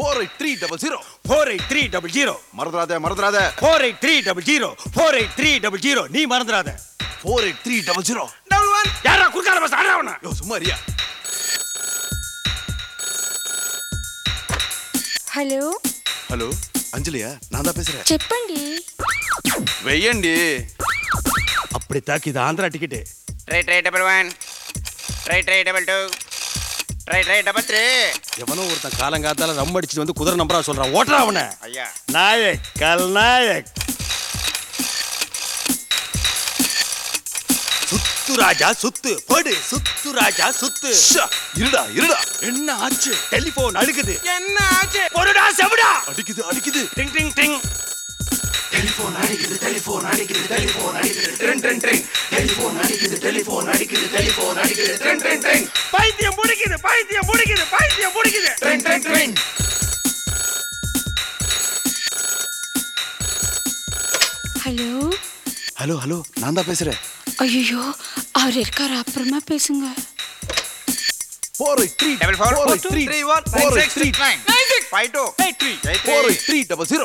four eight three double zero four eight three double zero மறந்துடாத மறந்துடாத four eight three double zero four eight three double zero நீ மறந்துடாத four eight three double zero double one யாரா குறுக்கால bus ஆடுறவன யோ சும்மா Riya hello hello అంజలియా நான் தான் பேசுறேன் చెప్పండి వెయ్యండి அப்படி தாக்கி இது Andhra ticket three three double one three three double two three three double three எவனோ ஒருத்தன் காலங்காத்தால ரம் அடிச்சுட்டு வந்து குதிரை நம்பரா சொல்றான் ஓட்டுறா அவனை అయ్యా நாயக் கல்நாயக் சுத்து ராஜா சுத்து படு சுத்து ராஜா சுத்து ஷா, இருடா இருடா என்ன ஆச்சு டெலிபோன் அழுகுது ఎన్న ఆచే பொருடா செவிடா அடிக்குது அடிக்குது டிங் டிங் டிங் பைத்தியம் முடிக்குது பைத்தியம் முடிக்குது பைத்தியம் முடிக்குது ஹலோ ஹலோ ஹலோ நான் தான் பேசுறேன் ஐயோ அவர் இருக்காரு அப்புறமா பேசுங்க four eight three double four four eight three three one four eight three nine six five two four eight three double zero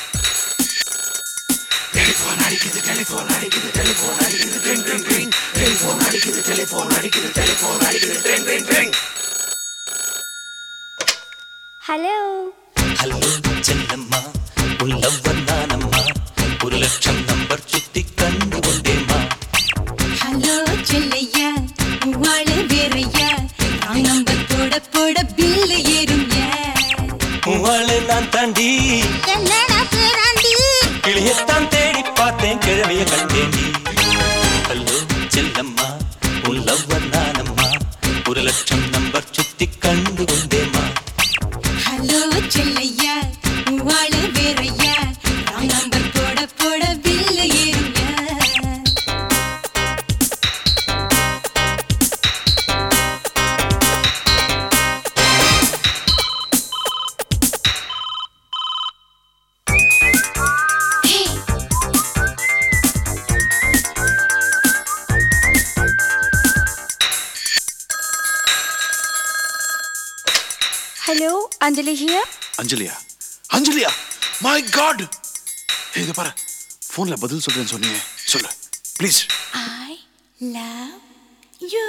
hello hello செல்லம்மா உள்ளவர் நானம்மா ஒரு லட்சம் நம்பர் சுத்தி கண்டு கொண்டேம்மா ஹலோ செல்லையா உவாள வேறையா ராங் நம்பர் போட போட பில்லு ஏறும்யா உவாளு நான் தாண்டி என்னடா பேராண்டி கிளியத்தான் தேடி பார்த்தேன் கிழவிய கண்டேண்டி ஹலோ செல்லம்மா உள்ளவர் நானம்மா ஒரு லட்சம் நம்பர் சுத்தி கண்டு கொண்டேம்மா ஹலோ செல்லையா உவாள வேறையா ராங் நம்பர் போட போட பில்லு ஏறும்யா హలో అంజలి హియర్ அஞ்சலியா அஞ்சலியா மை காட் இது பாரு ஃபோன்ல பதில் சொல்றேன்னு சொன்னியே சொல்லு ப்ளீஸ் ஐ லவ் யூ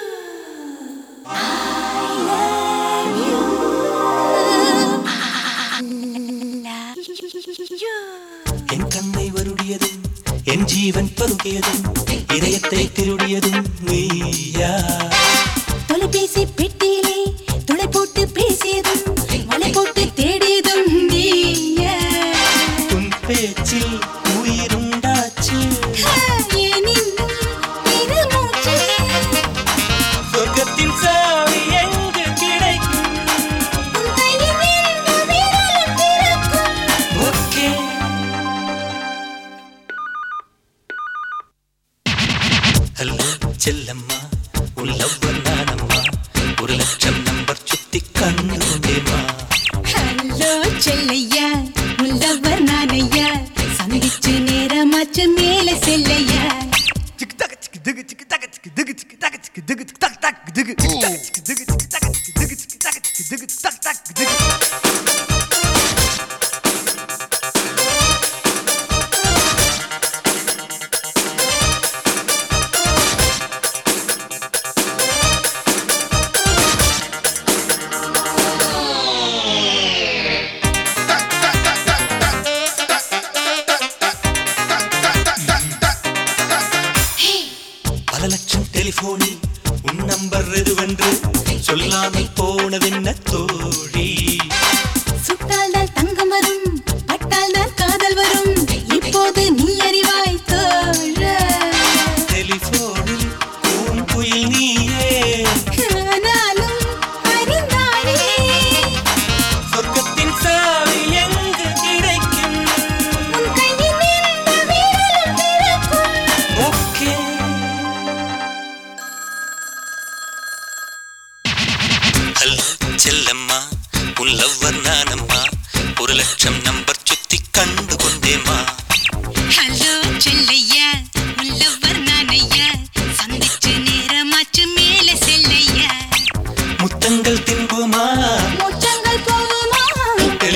என் கண்ணை வருடியதும் என் ஜீவன் பருகியதும் இதயத்தை திருடியதும் நீயா தொலைபேசி பெட்டியிலே துளை போட்டு பேசியதும் வலை போட்டு தேடியதும் நீயா உன் பேச்சில் உயிருண்டாச்சு ஏனின்னும் பெருமூச்சு சொர்க்கத்தின் சாவி எங்கு கிடைக்கும் உன் கையில் விழுந்த விரலும் திறக்கும் ஓகே ஹலோ செல்லம்மா உன் லவ்வர் நானம்மா ஒரு லட்சம் நம்பர் சுத்தி கண்டு கொண்டேம்மா ஹலோ செல்லையா உள்ளவர் நானையா சந்திச்சு நேரமாச்சு மேல செல்லையா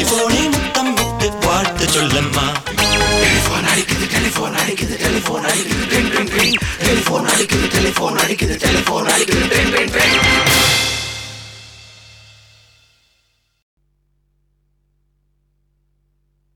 டெலிபோனை முத்தம் விட்டு வாழ்த்து சொல்லம்மா டெலிபோன் அடிக்குது டெலிபோன் அடிக்குது டெலிபோன் அடிக்குது ட்ரிங் ட்ரிங் ட்ரிங் டெலிபோன் அடிக்குது டெலிபோன் அடிக்குது டெலிபோன் அடிக்குது ட்ரிங் ட்ரிங் ட்ரிங்